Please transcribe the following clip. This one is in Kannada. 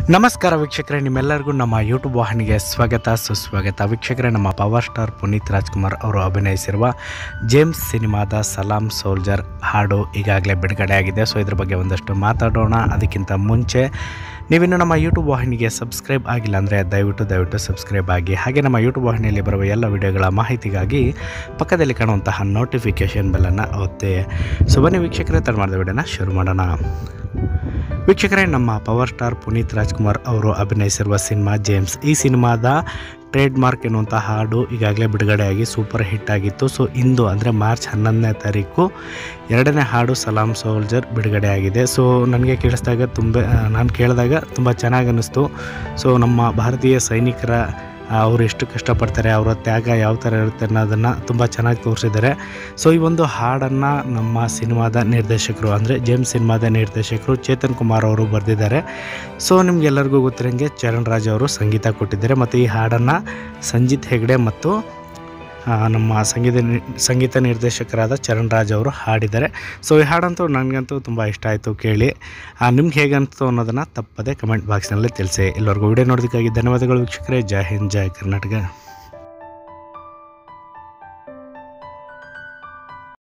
ನಮಸ್ಕಾರ ವೀಕ್ಷಕರೇ ನಿಮ್ಮೆಲ್ಲರಿಗೂ ನಮ್ಮ ಯೂಟ್ಯೂಬ್ ವಾಹಿನಿಗೆ ಸ್ವಾಗತ ಸುಸ್ವಾಗತ ವೀಕ್ಷಕರೇ ನಮ್ಮ ಪವರ್ ಸ್ಟಾರ್ ಪುನೀತ್ ರಾಜ್ಕುಮಾರ್ ಅವರು ಅಭಿನಯಿಸಿರುವ ಜೇಮ್ಸ್ ಸಿನಿಮಾದ ಸಲಾಂ ಸೋಲ್ಜರ್ ಹಾಡು ಈಗಾಗಲೇ ಬಿಡುಗಡೆ ಆಗಿದೆ ಸೊ ಇದ್ರ ಬಗ್ಗೆ ಒಂದಷ್ಟು ಮಾತಾಡೋಣ ಅದಕ್ಕಿಂತ ಮುಂಚೆ ನೀವಿನ್ನು ನಮ್ಮ ಯೂಟ್ಯೂಬ್ ವಾಹಿನಿಗೆ ಸಬ್ಸ್ಕ್ರೈಬ್ ಆಗಿಲ್ಲ ಅಂದರೆ ದಯವಿಟ್ಟು ದಯವಿಟ್ಟು ಸಬ್ಸ್ಕ್ರೈಬ್ ಆಗಿ ಹಾಗೆ ನಮ್ಮ ಯೂಟ್ಯೂಬ್ ವಾಹಿನಿಯಲ್ಲಿ ಬರುವ ಎಲ್ಲ ವಿಡಿಯೋಗಳ ಮಾಹಿತಿಗಾಗಿ ಪಕ್ಕದಲ್ಲಿ ಕಾಣುವಂತಹ ನೋಟಿಫಿಕೇಷನ್ ಬೆಲ್ಲನ್ನು ಒತ್ತೆ ಸೊ ಬನ್ನಿ ವೀಕ್ಷಕರೇ ತಡ ಮಾಡಿದ ವಿಡಿಯೋನ ಶುರು ಮಾಡೋಣ ವೀಕ್ಷಕರೇ ನಮ್ಮ ಪವರ್ ಸ್ಟಾರ್ ಪುನೀತ್ ರಾಜ್ಕುಮಾರ್ ಅವರು ಅಭಿನಯಿಸಿರುವ ಸಿನಿಮಾ ಜೇಮ್ಸ್ ಈ ಸಿನಿಮಾದ ಟ್ರೇಡ್ ಮಾರ್ಕ್ ಎನ್ನುವಂಥ ಹಾಡು ಈಗಾಗಲೇ ಬಿಡುಗಡೆಯಾಗಿ ಸೂಪರ್ ಹಿಟ್ ಆಗಿತ್ತು ಸೊ ಇಂದು ಅಂದರೆ ಮಾರ್ಚ್ ಹನ್ನೊಂದನೇ ತಾರೀಕು ಎರಡನೇ ಹಾಡು ಸಲಾಂ ಸೋಲ್ಜರ್ ಬಿಡುಗಡೆಯಾಗಿದೆ ಸೊ ನನಗೆ ಕೇಳಿಸಿದಾಗ ತುಂಬ ನಾನು ಕೇಳಿದಾಗ ತುಂಬ ಚೆನ್ನಾಗಿ ಅನ್ನಿಸ್ತು ಸೊ ನಮ್ಮ ಭಾರತೀಯ ಸೈನಿಕರ ಆ, ಅವರು ಎಷ್ಟು ಕಷ್ಟಪಡ್ತಾರೆ ಅವರ ತ್ಯಾಗ ಯಾವ ಥರ ಇರುತ್ತೆ ಅನ್ನೋದನ್ನು ತುಂಬ ಚೆನ್ನಾಗಿ ತೋರಿಸಿದ್ದಾರೆ ಸೊ ಈ ಒಂದು ಹಾಡನ್ನು ನಮ್ಮ ಸಿನಿಮಾದ ನಿರ್ದೇಶಕರು ಅಂದರೆ ಜೇಮ್ಸ್ ಸಿನಿಮಾದ ನಿರ್ದೇಶಕರು ಚೇತನ್ ಕುಮಾರ್ ಅವರು ಬರೆದಿದ್ದಾರೆ ಸೊ ನಿಮಗೆಲ್ಲರಿಗೂ ಗೊತ್ತಿರಂಗೆ ಚರಣ್ ರಾಜ್ ಅವರು ಸಂಗೀತ ಕೊಟ್ಟಿದ್ದಾರೆ ಮತ್ತು ಈ ಹಾಡನ್ನು ಸಂಜಿತ್ ಹೆಗ್ಡೆ ಮತ್ತು ಆ, ನಮ್ಮ ಸಂಗೀತ ನಿ- ಸಂಗೀತ ನಿರ್ದೇಶಕರಾದ ಚರಣ್ ರಾಜ್ ಅವರು ಹಾಡಿದ್ದಾರೆ ಸೊ ಈ ಹಾಡಂತೂ ನನಗಂತೂ ತುಂಬ ಇಷ್ಟ ಆಯಿತು ಕೇಳಿ ನಿಮ್ಗೆ ಹೇಗೆ ಅನಿಸ್ತು ಅನ್ನೋದನ್ನು ತಪ್ಪದೆ ಕಮೆಂಟ್ ಬಾಕ್ಸ್ನಲ್ಲಿ ತಿಳಿಸಿ ಎಲ್ಲರಿಗೂ ವಿಡಿಯೋ ನೋಡೋದಕ್ಕಾಗಿ ಧನ್ಯವಾದಗಳು ವೀಕ್ಷಕರೇ ಜೈ ಹಿಂದ್ ಜೈ ಕರ್ನಾಟಕ